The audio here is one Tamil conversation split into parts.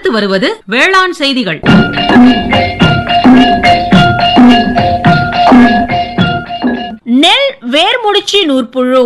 அடுத்து வருவது வேளாண் செய்திகள் நெல் வேர்முடிச்சி நூற்புழு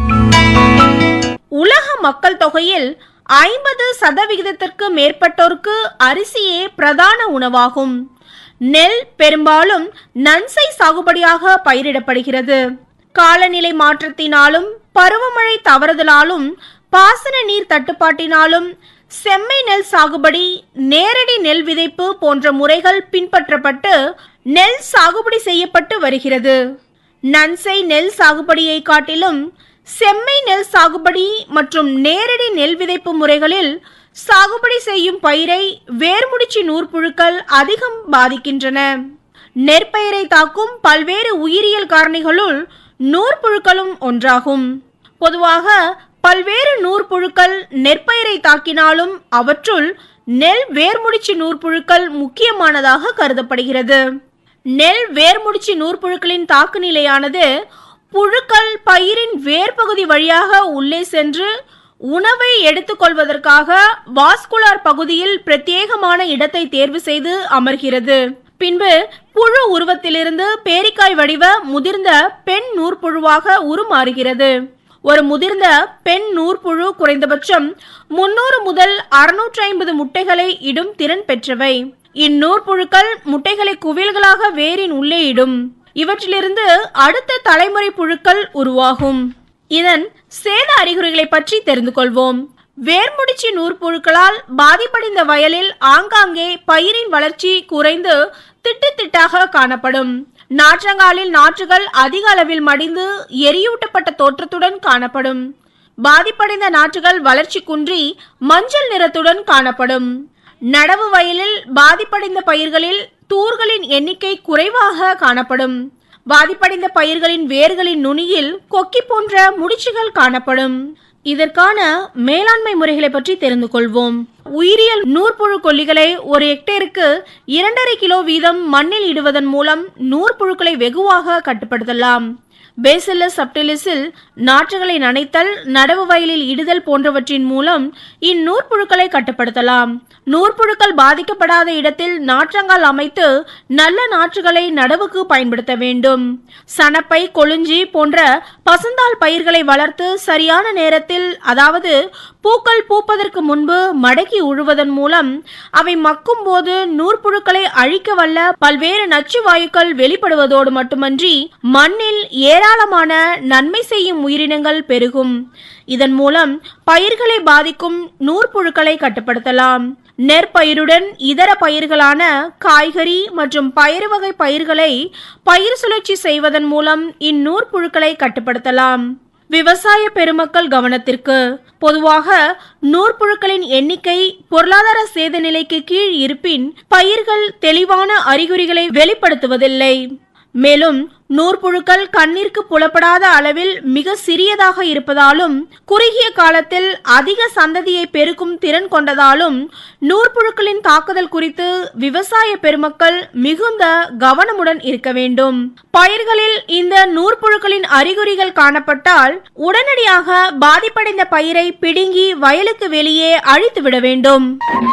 உலக மக்கள் தொகையில் ஐம்பது சதவிகிதத்திற்கு மேற்பட்டோருக்கு அரிசியே பிரதான உணவாகும் நெல் பெரும்பாலும் நன்சை சாகுபடியாக பயிரிடப்படுகிறது காலநிலை மாற்றத்தினாலும் பருவமழை தவறுதலாலும் பாசன நீர் தட்டுப்பாட்டினாலும் செம்மை நெல் சாகுபடி நேரடி நெல் விதைப்பு போன்ற முறைகள் பின்பற்றப்பட்டு நெல் சாகுபடி செய்யப்பட்டு வருகிறது நன்சை நெல் சாகுபடியை காட்டிலும் செம்மை நெல் சாகுபடி மற்றும் நேரடி நெல் விதைப்பு முறைகளில் சாகுபடி செய்யும் பயிரை வேர்முடிச்சி நூற்புழுக்கள் அதிகம் பாதிக்கின்றன நெற்பயிரை தாக்கும் பல்வேறு உயிரியல் காரணிகளுள் நூற்புழுக்களும் ஒன்றாகும் பொதுவாக பல்வேறு நூற்புழுக்கள் நெற்பயிரை தாக்கினாலும் அவற்றுள் நெல் வேர்முடிச்சி நூற்புழுக்கள் முக்கியமானதாக கருதப்படுகிறது நெல் வேர்முடிச்சி நூற்புழுக்களின் தாக்கு நிலையானது புழுக்கள் பயிரின் வேர்பகுதி வழியாக உள்ளே சென்று உணவை எடுத்துக்கொள்வதற்காக வாஸ்குலார் பகுதியில் பிரத்யேகமான இடத்தை தேர்வு செய்து அமர்கிறது பின்பு புழு உருவத்திலிருந்து பேரிக்காய் வடிவ முதிர்ந்த பெண் நூற்புழுவாக உருமாறுகிறது ஒரு முதிர்ந்த பெண் நூற்புழு குறைந்தபட்சம் முன்னூறு முதல் அறுநூற்றி ஐம்பது முட்டைகளை இடும் திறன் பெற்றவை இந்நூற்புழுக்கள் முட்டைகளை குவியல்களாக வேரின் உள்ளே இடும் இவற்றிலிருந்து அடுத்த தலைமுறை புழுக்கள் உருவாகும் இதன் சேத அறிகுறிகளை பற்றி தெரிந்து கொள்வோம் வேர்முடிச்சி நூற்புழுக்களால் பாதிப்படைந்த வயலில் ஆங்காங்கே பயிரின் வளர்ச்சி குறைந்து திட்டு திட்டாக காணப்படும் நாற்றங்காலில் நாற்றுகள் அதிக அளவில் மடிந்து எரியூட்டப்பட்ட தோற்றத்துடன் காணப்படும் பாதிப்படைந்த நாற்றுகள் வளர்ச்சி குன்றி மஞ்சள் நிறத்துடன் காணப்படும் நடவு வயலில் பாதிப்படைந்த பயிர்களில் தூர்களின் எண்ணிக்கை குறைவாக காணப்படும் பாதிப்படைந்த பயிர்களின் வேர்களின் நுனியில் கொக்கி போன்ற முடிச்சுகள் காணப்படும் இதற்கான மேலாண்மை முறைகளை பற்றி தெரிந்து கொள்வோம் உயிரியல் நூற்புழு கொல்லிகளை ஒரு ஹெக்டேருக்கு இரண்டரை கிலோ வீதம் மண்ணில் இடுவதன் மூலம் நூற்புழுக்களை வெகுவாக கட்டுப்படுத்தலாம் பேசில்லஸ் சப்டிலிஸில் நாற்றுகளை நனைத்தல் நடவு வயலில் இடுதல் போன்றவற்றின் மூலம் இந்நூற்புழுக்களை கட்டுப்படுத்தலாம் நூற்புழுக்கள் பாதிக்கப்படாத இடத்தில் நாற்றங்கால் அமைத்து நல்ல நாற்றுகளை நடவுக்கு பயன்படுத்த வேண்டும் சணப்பை கொழுஞ்சி போன்ற பசுந்தாள் பயிர்களை வளர்த்து சரியான நேரத்தில் அதாவது பூக்கள் பூப்பதற்கு முன்பு மடக்கி உழுவதன் மூலம் அவை மக்கும் போது நூற்புழுக்களை அழிக்க வல்ல பல்வேறு நச்சு வாயுக்கள் வெளிப்படுவதோடு மட்டுமன்றி மண்ணில் ஏராளமான நன்மை செய்யும் உயிரினங்கள் பெருகும் இதன் மூலம் பயிர்களை பாதிக்கும் நூற்புழுக்களை கட்டுப்படுத்தலாம் நெற்பயிருடன் இதர பயிர்களான காய்கறி மற்றும் பயிறு வகை பயிர்களை பயிர் சுழற்சி செய்வதன் மூலம் இந்நூற்புழுக்களை கட்டுப்படுத்தலாம் விவசாய பெருமக்கள் கவனத்திற்கு பொதுவாக நூற்புழுக்களின் எண்ணிக்கை பொருளாதார சேத நிலைக்கு கீழ் இருப்பின் பயிர்கள் தெளிவான அறிகுறிகளை வெளிப்படுத்துவதில்லை மேலும் நூற்புழுக்கள் கண்ணிற்கு புலப்படாத அளவில் மிக சிறியதாக இருப்பதாலும் குறுகிய காலத்தில் அதிக சந்ததியை பெருக்கும் திறன் கொண்டதாலும் நூற்புழுக்களின் தாக்குதல் குறித்து விவசாய பெருமக்கள் மிகுந்த கவனமுடன் இருக்க வேண்டும் பயிர்களில் இந்த நூற்புழுக்களின் அறிகுறிகள் காணப்பட்டால் உடனடியாக பாதிப்படைந்த பயிரை பிடுங்கி வயலுக்கு வெளியே அழித்துவிட வேண்டும்